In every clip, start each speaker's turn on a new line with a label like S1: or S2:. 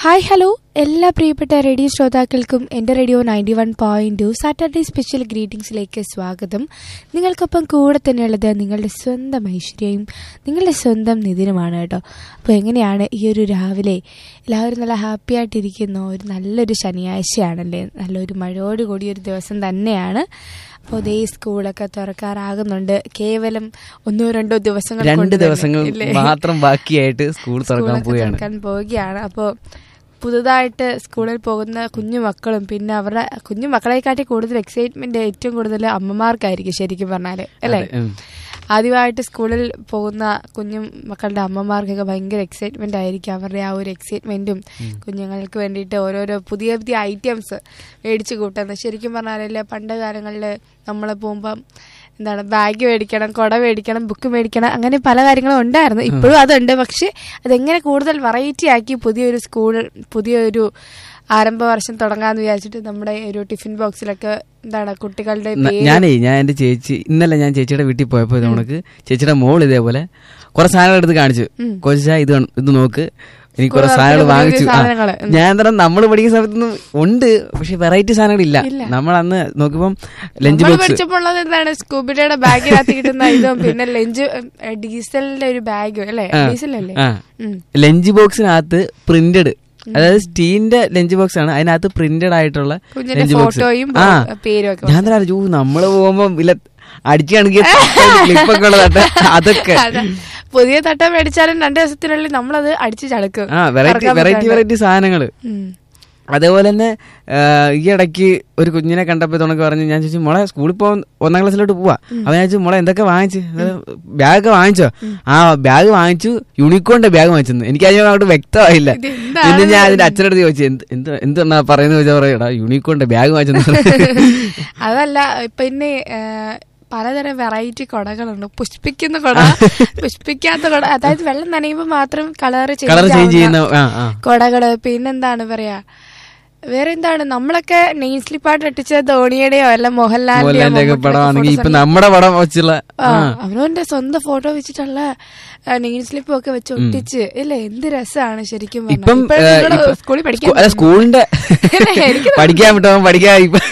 S1: Hi hello എല്ലാ പ്രിയപ്പെട്ട radio ശ്രോതാക്കൾക്കും എൻ്റെ radio ninety one point two Saturday special ഗ്രീറ്റിംഗ്സിലേക്ക് സ്വാഗതം നിങ്ങൾക്കൊപ്പം കൂടെ തന്നെയുള്ളത് നിങ്ങളുടെ സ്വന്തം ഐശ്വര്യയും നിങ്ങളുടെ സ്വന്തം നിതിനുമാണ് കേട്ടോ അപ്പോൾ എങ്ങനെയാണ് ഈ ഒരു രാവിലെ എല്ലാവരും നല്ല ഹാപ്പി ആയിട്ടിരിക്കുന്നു ഒരു നല്ലൊരു ശനിയാഴ്ചയാണല്ലേ നല്ലൊരു മഴയോട് കൂടിയ ഒരു ദിവസം തന്നെയാണ് അപ്പോൾ ദേ സ്കൂളൊക്കെ തുറക്കാറാകുന്നുണ്ട് കേവലം ഒന്നോ രണ്ടോ ദിവസങ്ങൾ
S2: രണ്ട്
S1: കൊണ്ട് തന്നെ,
S2: ദിവസങ്ങൾ
S1: ഇല്ലേ?
S2: മാത്രം ബാക്കിയായിട്ട് സ്കൂൾ തുറക്കാൻ
S1: സ്കൂളൊക്കെ
S2: പോവുകയാണ്
S1: തുറക്കാൻ പോവുകയാണ് അപ്പോൾ പുതുതായിട്ട് സ്കൂളിൽ പോകുന്ന കുഞ്ഞു മക്കളും പിന്നെ അവരുടെ കുഞ്ഞു മക്കളെക്കാട്ടി കൂടുതൽ എക്സൈറ്റ്മെന്റ് ഏറ്റവും കൂടുതൽ അമ്മമാർക്കായിരിക്കും ശരിക്കും പറഞ്ഞാല് അല്ലേ
S2: അതെ, ഉം.
S1: ആദ്യമായിട്ട് സ്കൂളിൽ പോകുന്ന കുഞ്ഞു മക്കളുടെ അമ്മമാർക്കൊക്കെ ഭയങ്കര എക്സൈറ്റ്മെന്റ് ആയിരിക്കും അവരുടെ ആ ഒരു എക്സൈറ്റ്മെന്റും കുഞ്ഞുങ്ങൾക്ക് വേണ്ടിയിട്ട് ഓരോരോ പുതിയ പുതിയ ഐറ്റംസ് മേടിച്ചു കൂട്ടുന്നത് ശരിക്കും പറഞ്ഞാലല്ലേ പണ്ട് കാലങ്ങളിൽ നമ്മൾ പോകുമ്പം എന്താണ് ബാഗ് മേടിക്കണം കുട മേടിക്കണം ബുക്ക് മേടിക്കണം അങ്ങനെ പല കാര്യങ്ങളും ഉണ്ടായിരുന്നു ഇപ്പോഴും അതുണ്ട് പക്ഷെ അതെങ്ങനെ കൂടുതൽ വെറൈറ്റി ആക്കി പുതിയൊരു സ്കൂൾ പുതിയൊരു ആരംഭ വർഷം തുടങ്ങാന്ന് വിചാരിച്ചിട്ട് നമ്മുടെ ഒരു ടിഫിൻ ബോക്സിലൊക്കെ എന്താണ് കുട്ടികളുടെ
S2: ന-
S1: പേര്
S2: ഞാനേ ഞാൻ എന്റെ ചേച്ചി ഇന്നലെ ഞാൻ ചേച്ചിയുടെ വീട്ടിൽ പോയപ്പോ നമുക്ക് ചേച്ചിയുടെ മോൾ ഇതേപോലെ കുറെ സാധനങ്ങൾ എടുത്ത് കാണിച്ചു
S1: ഉം.
S2: കൊച്ചാ ഇത് കൺ- ഇത് നോക്ക് എനിക്ക്
S1: സ്കൂൾ
S2: കുറെ സാധനങ്ങൾ
S1: തുറക്കുന്ന
S2: വാങ്ങിച്ചു
S1: പുതിയ
S2: ആ.
S1: സാധനങ്ങള്. ഉം.
S2: ഞാൻ എന്താ നമ്മൾ പഠിക്കുന്ന സമയത്തൊന്നും ഉണ്ട് പക്ഷെ വെറൈറ്റി സാധനങ്ങൾ ഇല്ല
S1: ഇല്ല.
S2: നമ്മൾ അന്ന് നോക്കിയപ്പം ലഞ്ച്
S1: നമ്മൾ
S2: ബോക്സ്
S1: പഠിച്ചപ്പോൾ ഉള്ളത് എന്താണ് സ്കൂബിയുടെ ബാഗിനകത്ത് കിട്ടുന്ന ഇതും പിന്നെ ലഞ്ച് ഡീസലിന്റെ ഒരു ബാഗ് അല്ലേ
S2: ആ.
S1: ഡീസലല്ലേ
S2: ആ
S1: ഉം.
S2: ലഞ്ച് ബോക്സിനകത്ത് പ്രിന്റഡ് അതായത് സ്റ്റീലിന്റെ ലഞ്ച് ബോക്സ് ആണ് അതിനകത്ത് പ്രിന്റഡ് ആയിട്ടുള്ള
S1: കുഞ്ഞിന്റെ
S2: ലഞ്ച് ബോക്സ്
S1: ഫോട്ടോയും
S2: ആ
S1: പേരും ഒക്കെ
S2: ഞാൻ തന്നെ ജൂ നമ്മള് പോകുമ്പോ ഇല്ല അടിച്ചു കണക്കിയ ക്ലിപ്പൊക്കെ ഉള്ള തട്ട് അതൊക്കെ
S1: അതെ. പുതിയ തട്ട മേടിച്ചാലും രണ്ടു ദിവസത്തിനുള്ളിൽ നമ്മളത് അടിച്ചു ചടക്കും
S2: ആ വെറൈറ്റി
S1: മറക്കാൻ
S2: വെറൈറ്റി
S1: പറ്റാണ്ട്.
S2: വെറൈറ്റി സാധനങ്ങള്
S1: ഉം.
S2: അതേപോലെ തന്നെ ആ, ഈ ഇടയ്ക്ക് ഒരു കുഞ്ഞിനെ കണ്ടപ്പോ തുണക്ക് പറഞ്ഞു ഞാൻ ചോദിച്ചു മോളെ സ്കൂളിൽ പോകാൻ ഒന്നാം ക്ലാസ്സിലോട്ട് പോവാ അവൻ ഞാൻ ചോദിച്ചു മോളെ എന്തൊക്കെ വാങ്ങിച്ചു ബാഗ് വാങ്ങിച്ചോ ആ ബാഗ് വാങ്ങിച്ചു യൂണിക്കോണിന്റെ ബാഗ് വാങ്ങിച്ചെന്ന് എനിക്ക് അതിന് അങ്ങോട്ട് വ്യക്തമായില്ല
S1: ഇത് എന്താണ്
S2: പിന്നെ ഞാൻ അതിന്റെ അച്ഛനടുത്ത് ചോദിച്ചു എന്ത് എന്ത് എന്തെന്നാ പറയുന്നത് ചോദിച്ചാൽ പറയടാ യൂണിക്കോണിന്റെ ബാഗ് വാങ്ങിച്ചെന്ന്
S1: അതല്ല പിന്നെ ഏ, പലതരം വെറൈറ്റി കുടകളുണ്ട് പുഷ്പിക്കുന്ന കുട പുഷ്പിക്കാത്ത കുട അതായത് വെള്ളം നനയുമ്പോൾ മാത്രം കളർ
S2: കളർ ചേഞ്ച് ചെയ്യുന്ന ആ ആ
S1: കുടകള് പിന്നെന്താണ് പറയാ വേറെ എന്താണ് നമ്മളൊക്കെ നെയിം സ്ലിപ്പായിട്ട് ഒട്ടിച്ച ധോണിയുടെയോ അല്ല മോഹൻലാലിന്റെയോ
S2: മോഹൻലാലിന്റെ ഒക്കെ
S1: മമ്മൂട്ടിയുടെ
S2: പടമാണെങ്കിൽ ഇപ്പൊ
S1: photos
S2: നമ്മുടെ പടം വെച്ചുള്ള
S1: ആ,
S2: ആ
S1: അവനവന്റെ സ്വന്തം ഫോട്ടോ വെച്ചിട്ടുള്ള നെയിം സ്ലിപ്പും ഒക്കെ വെച്ച് ഒട്ടിച്ച് ഇല്ലേ എന്ത് രസമാണ് ശരിക്കും പറഞ്ഞാ.
S2: ഇപ്പം
S1: ഇപ്പഴ്
S2: ഏ,
S1: നിങ്ങള്
S2: ഇപ്പം
S1: സ്കൂളിൽ
S2: സ്കൂ-
S1: പഠിക്കാൻ
S2: അല്ല സ്കൂളിന്റെ
S1: ഇല്ലേ, എനിക്ക്
S2: പഠിക്കാൻ വിട്ടോ പഠിക്കാൻ ഇപ്പൊ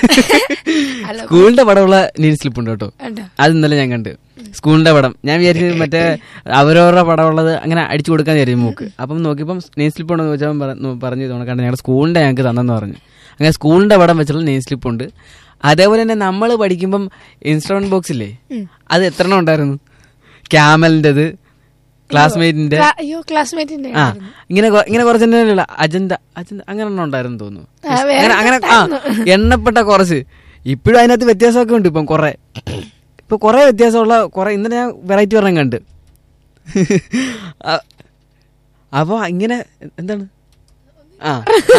S1: അല്ല,
S2: സ്കൂളിന്റെ പടമുള്ള നീൻ സ്ലിപ്പ് ഉണ്ട് കേട്ടോ
S1: ഉണ്ടോ?
S2: അത് ഇന്നലെ ഞാൻ കണ്ടു സ്കൂളിന്റെ പടം ഞാൻ വിചാരിച്ചു മറ്റേ അവരവരുടെ പടമുള്ളത് അങ്ങനെ അടിച്ചു കൊടുക്കാൻ വിചാരിച്ചു മൂക്ക് അപ്പം നോക്കിയപ്പം നെയിം സ്ലിപ്പ് ഉണ്ടെന്ന് ചോദിച്ചാൽ പറഞ്ഞു തോന്നക്കാണ്ട് ഞങ്ങളുടെ സ്കൂളിന്റെ ഞങ്ങൾക്ക് തന്നെന്ന് പറഞ്ഞു അങ്ങനെ സ്കൂളിന്റെ പടം വെച്ചുള്ള നെയിം സ്ലിപ്പ് ഉണ്ട് അതേപോലെ തന്നെ നമ്മൾ പഠിക്കുമ്പം ഇൻസ്ട്രുമെന്റ് ബോക്സ് ഇല്ലേ
S1: ഉം.
S2: അത് എത്ര എണ്ണം ഉണ്ടായിരുന്നു ക്യാമലിൻ്റെത് ക്ലാസ്മേറ്റിന്റെ
S1: ക്ലാ- അയ്യോ ക്ലാസ്മേറ്റിന്റെ
S2: ആ ഇങ്ങനെ കൊ- ഇങ്ങനെ കുറച്ച് അജന്ത അജന്ത അങ്ങനെ ഒന്നും ഉണ്ടായിരുന്നു തോന്നുന്നു
S1: ആ, വേറെ
S2: അങ്ങനെ അങ്ങനെ ആ എണ്ണപ്പെട്ട കുറച്ച് ഇപ്പോഴും അതിനകത്ത് വ്യത്യാസമൊക്കെ ഉണ്ട് ഇപ്പം കുറെ ഇപ്പൊ കുറെ വ്യത്യാസമുള്ള കുറെ ഇന്നലെ ഞാൻ വെറൈറ്റി ഒരെണ്ണം കണ്ട് അ- അപ്പൊ ഇങ്ങനെ എന്താണ് ആ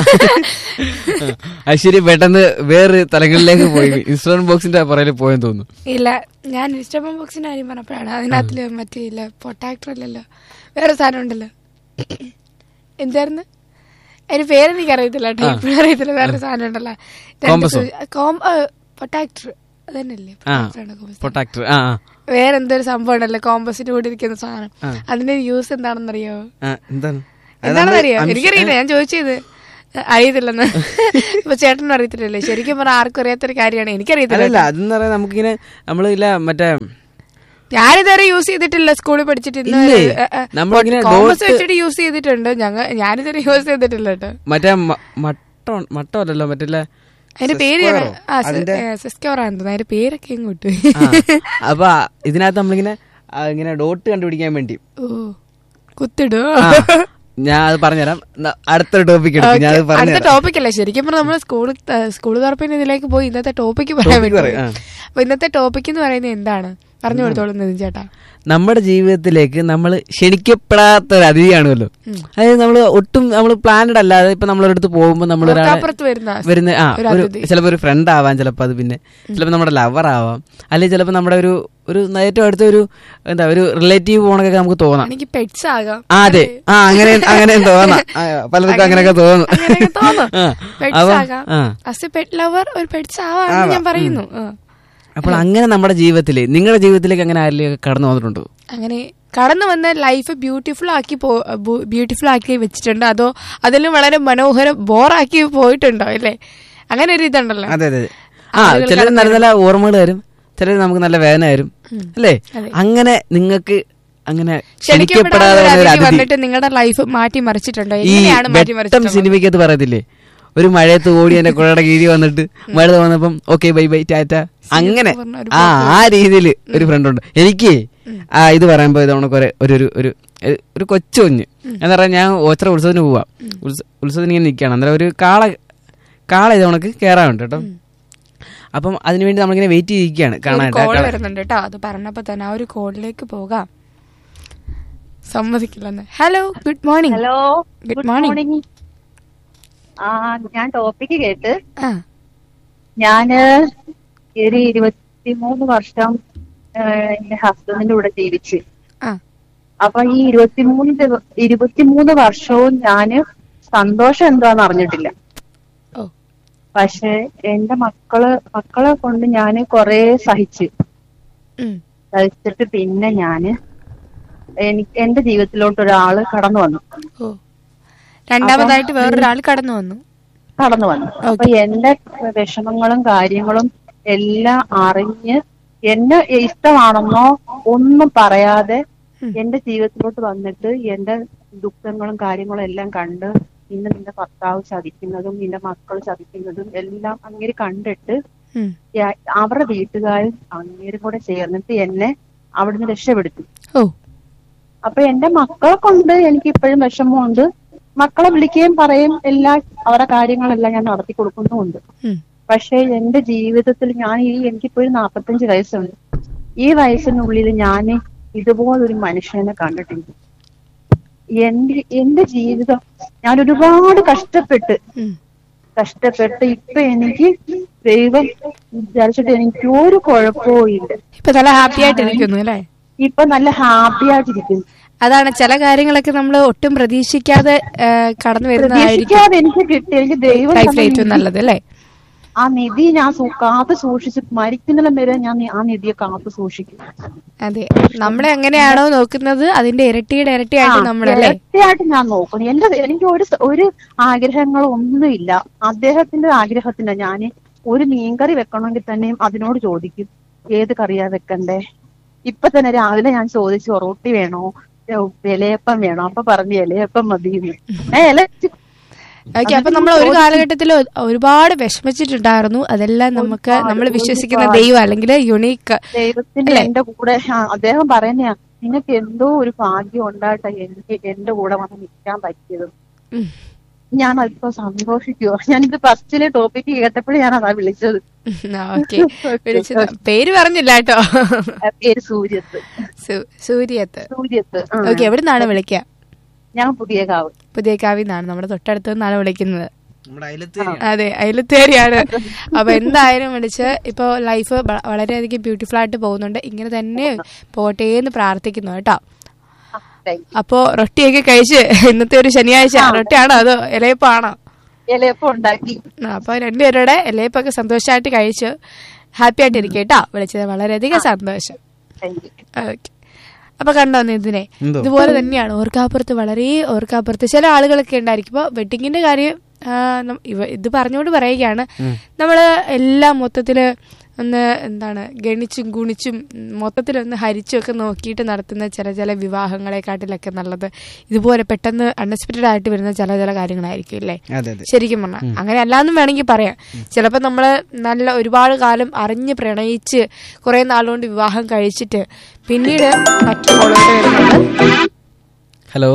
S2: അശ്വരി പെട്ടെന്ന് വേറെ തലങ്ങളിലേക്ക് പോയി ഇൻസ്ട്രുമെന്റ് ബോക്സിന്റെ പുറകിൽ പോയെന്ന് തോന്നുന്നു
S1: ഇല്ല ഞാൻ ഇൻസ്റ്റഗ്രാം ബോക്സിന്റെ കാര്യം പറഞ്ഞപ്പോഴാണ് അതിനകത്തില് മറ്റേ ഇല്ല പൊട്ടാക്ടർ അല്ലല്ലോ വേറെ സാധനം ഉണ്ടല്ലോ എന്തായിരുന്നു അതിന് പേരെനിക്ക് അറിയത്തില്ല കേട്ടോ ഇപ്പോഴും അറിയത്തില്ല വേറെ സാധനം ഉണ്ടല്ലോ
S2: കോമ്പസോ?
S1: പൊട്ടാക്ടർ അതന്നെയല്ലേ
S2: ആ
S1: Protector ആണോ compass?
S2: പൊട്ടാക്ടർ ആ ആ
S1: വേറെ എന്തൊരു സംഭവം ഉണ്ടല്ലോ കോമ്പസിന്റെ കൂടെ ഇരിക്കുന്ന സാധനം
S2: ആ.
S1: അതിന്റെ യൂസ് എന്താണെന്നറിയോ
S2: ആ എന്താണ്
S1: എന്താണെന്ന് അറിയോ
S2: അംശ-
S1: എനിക്കറിയില്ല ഞാൻ ചോദിച്ചത് അറിയത്തില്ലെന്ന് ഇപ്പൊ ചേട്ടനും അറിയത്തില്ലല്ലേ ശരിക്കും പറഞ്ഞാൽ ആർക്കും അറിയാത്തൊരു കാര്യമാണ് എനിക്കറിയത്തില്ല
S2: അല്ലല്ല അതെന്ന് പറയാൻ നമുക്കിങ്ങനെ നമ്മളില്ല മറ്റേ
S1: ഞാനിതുവരെ യൂസ് ചെയ്തിട്ടില്ല സ്കൂളിൽ പഠിച്ചിട്ട് ഇന്ന്
S2: ഇല്ലേ?
S1: വരെ. ഏ, ഏ,
S2: നമ്മളിങ്ങനെ
S1: കോമേഴ്സ്
S2: dot-
S1: വെച്ചിട്ട് യൂസ് ചെയ്തിട്ടുണ്ട് ഞങ്ങൾ ഞാനിതുവരെ യൂസ് ചെയ്തിട്ടില്ല കേട്ടോ
S2: മറ്റേ മ- മട്ടോ മട്ടോ അല്ലല്ലോ മറ്റേ
S1: അതിന്റെ പേര് ഞാൻ-
S2: Sesquero.
S1: ആ
S2: അതിന്റെ-
S1: സിസ്കോറാന്ന് തോന്നുന്നു അതിന്റെ പേരൊക്കെ ഇങ്ങോട്ട്
S2: ആ. അപ്പൊ ആ, ഇതിനകത്ത് നമ്മളിങ്ങനെ ആ, ഇങ്ങനെ ഡോട്ട് കണ്ടുപിടിക്കാൻ വേണ്ടി
S1: ഓ കുത്തിടോ
S2: ആ, ഞാൻ അത് പറഞ്ഞുതരാം ന- അടുത്തൊരു ടോപ്പിക് എടുക്കും ഞാൻ അത്
S1: അടുത്ത
S2: പറഞ്ഞുതരാം
S1: ടോപ്പിക് അല്ലേ ശരിക്കും പറഞ്ഞാൽ നമ്മൾ സ്കൂൾ സ്കൂൾ തുറപ്പിന് ഇതിലേക്ക് പോയി ഇന്നത്തെ ടോപ്പിക്ക് പറയാൻ
S2: Topic
S1: പറ്റും
S2: പറയും, ആ.
S1: അപ്പൊ ഇന്നത്തെ ടോപ്പിക് എന്ന് പറയുന്നത് എന്താണ് പറഞ്ഞു കൊടുത്തോളൂ നിതിൻ ചേട്ടാ
S2: നമ്മുടെ ജീവിതത്തിലേക്ക് നമ്മൾ ക്ഷണിക്കപ്പെടാത്ത ഒരു അതിഥിയാണല്ലോ അതായത് നമ്മൾ ഒട്ടും നമ്മൾ പ്ലാനഡ് അല്ലാതെ ഇപ്പൊ നമ്മളൊരിടത്ത് പോകുമ്പോൾ നമ്മൾ ഒരാളെ
S1: അപ്പുറത്ത് വരുന്ന
S2: വരുന്ന ആ
S1: ഒരു
S2: ഒരു
S1: അതിഥി.
S2: ചിലപ്പോൾ ഒരു ഫ്രണ്ട് ആവാം ചിലപ്പോൾ അത് പിന്നെ ചിലപ്പോൾ നമ്മുടെ ലവർ ആവാം അല്ലെങ്കിൽ ചിലപ്പോൾ നമ്മുടെ ഒരു ഒരു ഏറ്റവും അടുത്ത ഒരു എന്താ ഒരു റിലേറ്റീവ് പോണൊക്കെ നമുക്ക് തോന്നാം
S1: എനിക്ക് പെറ്റ്സ് ആകാം
S2: ആ അതെ ആ അങ്ങനെ അങ്ങനെ തോന്നാം ആ, പലർക്കും അങ്ങനെയൊക്കെ തോന്നും
S1: അങ്ങനെയൊക്കെ തോന്നും
S2: ആ,
S1: പെറ്റ്സ്
S2: അപ്പൊ-
S1: ആകാം
S2: ആ.
S1: അസ് എ പെറ്റ് ലവർ ഒരു പെറ്റ്സ് ആവാന്ന് ഞാൻ പറയുന്നു ആ.
S2: അപ്പോൾ അങ്ങനെ നമ്മുടെ ജീവിതത്തിൽ നിങ്ങളുടെ ജീവിതത്തിലേക്ക് അങ്ങനെ ആരിലേക്ക് കടന്നു വന്നിട്ടുണ്ടോ
S1: അങ്ങനെ കടന്നു വന്ന ലൈഫ് ബ്യൂട്ടിഫുൾ ആക്കി പോ ബ്യൂട്ടിഫുൾ ആക്കി വെച്ചിട്ടുണ്ടോ അതോ അതിലും വളരെ മനോഹരം ബോറാക്കി പോയിട്ടുണ്ടോ അല്ലേ അങ്ങനെ ഒരു ഇതുണ്ടല്ലോ
S2: അതെ അതെ അതെ. ആ ചിലർ നല്ല നല്ല ഓർമ്മകൾ തരും ചിലർ നമുക്ക് നല്ല വേദന തരും അല്ലേ അങ്ങനെ നിങ്ങൾക്ക് അങ്ങനെ ക്ഷണിക്കപ്പെടാതെ വന്ന ഒരു
S1: ക്ഷണിക്കപ്പെടാതെ
S2: അതിഥി
S1: വന്നിട്ട് നിങ്ങളുടെ ലൈഫ് മാറ്റി മറിച്ചിട്ടുണ്ടോ
S2: ഈ
S1: എങ്ങനെയാണ് മാറ്റി
S2: വെട്ടം
S1: മറിച്ചിട്ടുള്ളത്
S2: സിനിമയ്ക്കകത്ത് പറയത്തില്ലേ ഒരു മഴയത്ത് ഓടി എന്റെ കുഴയുടെ കീഴിൽ വന്നിട്ട് മഴ വന്നപ്പം ഓക്കെ ബൈ ബൈ ടാറ്റ അങ്ങനെ
S1: പറഞ്ഞ ഒരു
S2: ആ ആ രീതിയിൽ ഒരു ഫ്രണ്ട് ഉണ്ട് എനിക്ക് ആ ഇത് പറയുമ്പോ ഇത് ഉണക്ക് ഒരു ഒരു ഒരു- ഒരു ഒരു കൊച്ചു കുഞ്ഞ് എന്താ പറയാ ഞാൻ ഓച്ചറ ഉത്സവത്തിന് പോവാ ഉത്സ- ഉത്സവത്തിന് ഇങ്ങനെ നിൽക്കുകയാണ് അന്നേരം ഒരു കാള കാള ഇത് ഉണക്ക് കയറാനുണ്ട് കേട്ടോ അപ്പം അതിനുവേണ്ടി നമ്മളിങ്ങനെ വെയിറ്റ് ചെയ്തിരിക്കുകയാണ് കാണാനായിട്ട് ആ
S1: കോൾ
S2: കാള-
S1: വരുന്നുണ്ട് കേട്ടോ അത് പറഞ്ഞപ്പോ തന്നെ ആ ഒരു കോളിലേക്ക് പോകാം സമ്മതിക്കില്ലെന്ന് hello good morning
S3: hello
S1: good morning
S3: ആ ഞാൻ ടോപ്പിക്ക് കേട്ട്
S1: ആ
S3: ഞാന് ഒരു ഇരുപത്തിമൂന്ന് വർഷം ആ, എന്റെ ഹസ്ബൻഡിന്റെ കൂടെ ജീവിച്ചു
S1: ആ
S3: അപ്പൊ ഈ ഇരുപത്തിമൂന്ന് ദിവ- ഇരുപത്തിമൂന്ന് വർഷവും ഞാന് സന്തോഷം എന്താന്ന് അറിഞ്ഞിട്ടില്ല
S1: ഓ
S3: പക്ഷെ എന്റെ മക്കള് മക്കളെ കൊണ്ട് ഞാന് കൊറേ സഹിച്ചു
S1: ഉം.
S3: സഹിച്ചിട്ട് പിന്നെ ഞാന് എനിക്ക് എന്റെ ജീവിതത്തിലോട്ട് ഒരാള് കടന്നു വന്നു
S1: ഓ രണ്ടാമതായിട്ട് വേറൊരാൾ കടന്നു വന്നു
S3: കടന്നു വന്നു അപ്പൊ എന്റെ വിഷമങ്ങളും കാര്യങ്ങളും എല്ലാം അറിഞ്ഞ് എന്നെ ഇഷ്ടമാണെന്നോ ഒന്നും പറയാതെ എന്റെ ജീവിതത്തിലോട്ട് വന്നിട്ട് എന്റെ ദുഃഖങ്ങളും കാര്യങ്ങളും എല്ലാം കണ്ട് ഇന്ന് നിന്റെ ഭർത്താവ് ചതിക്കുന്നതും നിന്റെ മക്കൾ ചതിക്കുന്നതും എല്ലാം അങ്ങേര് കണ്ടിട്ട്
S1: ഉം.
S3: യ- അവരുടെ വീട്ടുകാരും അങ്ങേരും കൂടെ ചേർന്നിട്ട് എന്നെ അവിടുന്ന് രക്ഷപ്പെടുത്തി
S1: ഓ
S3: അപ്പൊ എന്റെ മക്കളെ കൊണ്ട് എനിക്ക് ഇപ്പോഴും വിഷമമുണ്ട് മക്കളെ വിളിക്കുകയും പറയും എല്ലാ അവരുടെ കാര്യങ്ങളെല്ലാം ഞാൻ നടത്തി കൊടുക്കുന്നുമുണ്ട്
S1: ഉം.
S3: പക്ഷെ എന്റെ ജീവിതത്തിൽ ഞാൻ ഈ എനിക്കിപ്പോഴും നാപ്പത്തഞ്ച് വയസ്സുണ്ട് ഈ വയസ്സിനുള്ളിൽ ഞാൻ ഇതുപോലൊരു മനുഷ്യനെ കണ്ടിട്ടില്ല എന്റെ എന്റെ ജീവിതം ഞാൻ ഒരുപാട് കഷ്ടപ്പെട്ട്
S1: ഉം.
S3: കഷ്ടപ്പെട്ട് ഇപ്പൊ എനിക്ക് ദൈവം വിചാരിച്ചിട്ട് എനിക്ക് ഒരു കുഴപ്പവും ഇല്ല
S1: ഇപ്പൊ നല്ല ഹാപ്പി ആയിട്ടിരിക്കുന്നു അല്ലേ
S3: ഇപ്പൊ നല്ല ഹാപ്പി ആയിട്ടിരിക്കുന്നു
S1: അതാണ് ചില കാര്യങ്ങളൊക്കെ നമ്മൾ ഒട്ടും പ്രതീക്ഷിക്കാതെ ആ, കടന്നു വരുന്നതായിരിക്കും
S3: പ്രതീക്ഷിക്കാതെ എനിക്ക് കിട്ടി എനിക്ക് ദൈവം
S1: ലൈഫിൽ
S3: തന്ന
S1: ഏറ്റവും
S3: നിധി-
S1: നല്ലത് അല്ലേ
S3: ആ നിധി ഞാൻ സൂ- കാത്തു സൂക്ഷിച്ച് മരിക്കുന്നിടം വരെ ഞാൻ നി- ആ നിധിയെ കാത്തു സൂക്ഷിക്കും
S1: അതെ നമ്മളെ എങ്ങനെയാണോ നോക്കുന്നത് അതിന്റെ ഇരട്ടിയുടെ ഇരട്ടിയായിട്ട് നമ്മളല്ലേ
S3: ഇരട്ടിയായിട്ട് ഞാൻ നോക്കുന്നു എന്റെ എനിക്ക് ഒരു സ- ഒരു ആഗ്രഹങ്ങളും ഒന്നുമില്ല അദ്ദേഹത്തിന്റെ ആഗ്രഹത്തിന് ഞാൻ ഒരു മീൻകറി വെക്കണമെങ്കിൽ തന്നെയും അതിനോട് ചോദിക്കും ഏത് കറിയാ വെക്കണ്ടേ ഇപ്പൊ തന്നെ രാവിലെ ഞാൻ ചോദിച്ചു റൊട്ടി വേണോ ഏ, ഇലയപ്പം വേണോ അപ്പൊ പറഞ്ഞു ഇലയപ്പം മതി ഇല
S1: ഓക്കെ അപ്പൊ നമ്മൾ ഒരു കാലഘട്ടത്തിൽ ഒരുപാട് വിഷമിച്ചിട്ടുണ്ടായിരുന്നു അതെല്ലാം നമുക്ക് നമ്മൾ വിശ്വസിക്കുന്ന ദൈവം അല്ലെങ്കിൽ യുണീക്ക്
S3: ദൈവത്തിന് എന്റെ കൂടെ ആ, അദ്ദേഹം പറയുന്നയാ നിനക്ക് എന്തോ ഒരു ഭാഗ്യം ഉണ്ടായിട്ടാ എനിക്ക് എന്റെ കൂടെ വന്ന് നിൽക്കാൻ പറ്റിയത് ഞാൻ അല്പ സന്തോഷിക്കുവോ ഞാനിത് ഫസ്റ്റിലെ ടോപ്പിക്ക് കേട്ടപ്പോഴേ ഞാൻ അതാ വിളിച്ചത്
S1: ഓക്കെ വിളിച്ചത് പേര് പറഞ്ഞില്ല കേട്ടോ
S3: ആ, പേര് സൂര്യത്ത്
S1: സു- സൂര്യത്ത്
S3: സൂര്യത്ത് ആ.
S1: ഓക്കെ എവിടെ നിന്നാണ് വിളിക്കുക
S3: ഞാൻ പുതിയ കാവ്
S1: പുതിയ കാവി നിന്നാണ് നമ്മുടെ തൊട്ടടുത്ത് നിന്നാണ് വിളിക്കുന്നത്
S2: നമ്മുടെ അയലത്ത്
S1: അതെ അയലത്തേരിയാണ് അപ്പൊ എന്തായാലും വിളിച്ച് ഇപ്പൊ ലൈഫ് വളരെയധികം ബ്യൂട്ടിഫുൾ ആയിട്ട് പോകുന്നുണ്ട് ഇങ്ങനെ തന്നെ പോട്ടെ എന്ന് പ്രാർത്ഥിക്കുന്നു കേട്ടോ
S3: ആ, thank you.
S1: അപ്പോ റൊട്ടിയൊക്കെ കഴിച്ച് ഇന്നത്തെ ഒരു ശനിയാഴ്ച റൊട്ടിയാണോ അതോ ഇലയപ്പാണോ
S3: ഇലയപ്പം ഉണ്ടാക്കി
S1: ആ, അപ്പൊ രണ്ടുപേരുടെ ഇലയപ്പൊക്കെ സന്തോഷമായിട്ട് കഴിച്ച് ഹാപ്പി ആയിട്ട് ഇരിക്കും കേട്ടോ വിളിച്ചത് വളരെയധികം സന്തോഷം
S3: താങ്ക് യു
S1: ഓക്കെ അപ്പൊ കണ്ടോ ഇതിനെ
S2: എന്തോ?
S1: ഇതുപോലെ തന്നെയാണ് ഓർക്കാപ്പുറത്ത് വളരെ ഓർക്കാപ്പുറത്ത് ചില ആളുകളൊക്കെ ഉണ്ടായിരിക്കും ഇപ്പൊ വെഡിങ്ങിന്റെ കാര്യം ആ, നം- ഇവ ഇത് പറഞ്ഞുകൊണ്ട് പറയുകയാണ് നമ്മള് എല്ലാം മൊത്തത്തില് ഒന്ന് എന്താണ് ഗണിച്ചും ഗുണിച്ചും ഉം, മൊത്തത്തിലൊന്ന് ഹരിച്ചും ഒക്കെ നോക്കിയിട്ട് നടത്തുന്ന ചില ചില വിവാഹങ്ങളെക്കാട്ടിലൊക്കെ നല്ലത് ഇതുപോലെ പെട്ടെന്ന് അൺഎക്സ്പെക്റ്റഡ് ആയിട്ട് വരുന്ന ചില ചില കാര്യങ്ങളായിരിക്കും അല്ലേ
S2: അതെ അതെ
S1: ശരിക്കും പറഞ്ഞാൽ അങ്ങനെ അല്ലാന്നും വേണമെങ്കിൽ പറയാം ചിലപ്പോൾ നമ്മൾ നല്ല ഒരുപാട് കാലം അറിഞ്ഞ് പ്രണയിച്ച് കുറെ നാളുകൊണ്ട് വിവാഹം കഴിച്ചിട്ട് പിന്നീട് മറ്റു കോളുകൾ വരുന്നുണ്ട്
S2: ഹലോ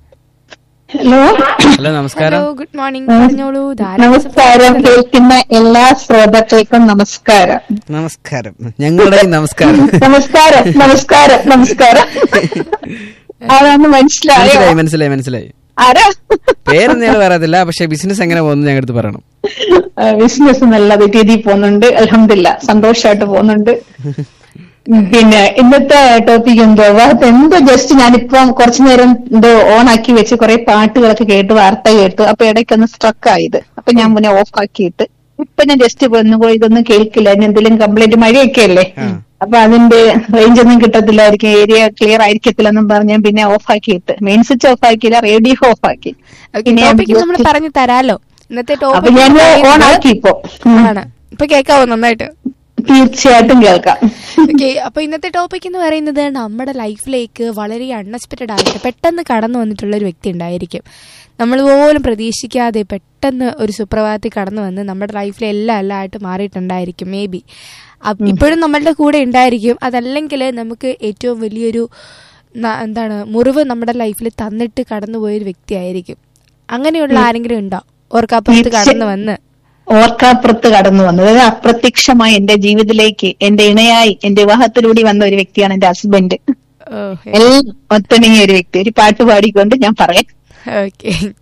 S4: ഹലോ
S2: ഹലോ നമസ്കാരം
S1: ഹലോ ഗുഡ് മോർണിംഗ് പറഞ്ഞോളൂ ധാരാളം
S4: നമസ്കാരം കേൾക്കുന്ന എല്ലാ ശ്രോതാക്കൾക്കും നമസ്കാരം
S2: നമസ്കാരം ഞങ്ങളുടെ നമസ്കാരം
S4: നമസ്കാരം നമസ്കാരം നമസ്കാരം ആരാന്ന് മനസ്സിലായോ
S2: മനസ്സിലായി മനസ്സിലായി മനസ്സിലായി
S4: ആരാ
S2: പേരൊന്നും ഞങ്ങൾ പറയത്തില്ല പക്ഷെ ബിസിനസ് എങ്ങനെ പോകുന്നു ഞങ്ങളുടെ അടുത്ത് പറയണം
S4: ബിസിനസ് നല്ല രീതിയിൽ പോകുന്നുണ്ട് അലഹമില്ല സന്തോഷമായിട്ട് പോകുന്നുണ്ട് പിന്നെ ഇന്നത്തെ ടോപ്പിക് എന്തോ വാർത്ത എന്തോ ജസ്റ്റ് ഞാനിപ്പം കുറച്ചു നേരം എന്തോ ഓൺ ആക്കി വെച്ച് കുറെ പാട്ടുകളൊക്കെ കേട്ട് വാർത്ത കേട്ടു അപ്പൊ ഇടയ്ക്കൊന്ന് സ്ട്രക്ക് ആയത് അപ്പൊ ഞാൻ മുന്നേ ഓഫ് ആക്കിയിട്ട് ഇപ്പൊ ഞാൻ ജസ്റ്റ് വന്നു പോയി ഇതൊന്നും കേൾക്കില്ല ഇനി എന്തെങ്കിലും കംപ്ലൈന്റ് മഴയൊക്കെ അല്ലേ അപ്പൊ അതിന്റെ റേഞ്ച് ഒന്നും കിട്ടത്തില്ലായിരിക്കും ഏരിയ ക്ലിയർ ആയിരിക്കത്തില്ലെന്നും പറഞ്ഞ് ഞാൻ പിന്നെ ഓഫ് ആക്കിയിട്ട് മെയിൻ സ്വിച്ച് ഓഫ് ആക്കിയില്ല റേഡിയോ ഓഫ് ആക്കി പിന്നെ ഞാൻ
S1: ടോപ്പിക് നമ്മൾ പറഞ്ഞു തരാലോ ഇന്നത്തെ
S4: അപ്പൊ
S1: ടോപ്പിക്
S4: ഞാൻ ഓൺ ആക്കി ഇപ്പൊ ഉം.
S1: ആണ് ഇപ്പൊ കേക്കാവോ നന്നായിട്ട്
S4: തീർച്ചയായിട്ടും കേൾക്കാം
S1: ഓക്കെ അപ്പൊ ഇന്നത്തെ ടോപ്പിക് എന്ന് പറയുന്നത് നമ്മുടെ ലൈഫിലേക്ക് വളരെ അൺഎക്സ്പെക്റ്റഡ് ആയിട്ട് പെട്ടെന്ന് കടന്നു വന്നിട്ടുള്ള ഒരു വ്യക്തി ഉണ്ടായിരിക്കും നമ്മൾ പോലും പ്രതീക്ഷിക്കാതെ പെട്ടെന്ന് ഒരു സുപ്രഭാതത്തിൽ കടന്നു വന്ന് നമ്മുടെ ലൈഫിൽ എല്ലാം എല്ലാം ആയിട്ട് മാറിയിട്ടുണ്ടായിരിക്കും മേ ബി ഇപ്പോഴും നമ്മളുടെ കൂടെ ഉണ്ടായിരിക്കും അതല്ലെങ്കിൽ നമുക്ക് ഏറ്റവും വലിയൊരു ന- എന്താണ് മുറിവ് നമ്മുടെ ലൈഫിൽ തന്നിട്ട് കടന്നുപോയ ഒരു വ്യക്തിയായിരിക്കും അങ്ങനെയുള്ള ആരെങ്കിലും ഉണ്ടോ ഓർക്കാപ്പുറത്ത് കടന്നു വന്ന്
S4: ഓർക്കാപ്പുറത്ത് കടന്നു വന്നത് അതായത് അപ്രത്യക്ഷമായി എന്റെ ജീവിതത്തിലേക്ക് എന്റെ ഇണയായി എന്റെ വിവാഹത്തിലൂടെ വന്ന ഒരു വ്യക്തിയാണ് എന്റെ ഹസ്ബൻഡ്
S1: ഓ
S4: എല്ലാം ഒത്തിണങ്ങിയ ഒരു വ്യക്തി ഒരു പാട്ട് പാടിക്കൊണ്ട് ഞാൻ പറയാം
S1: ഓക്കെ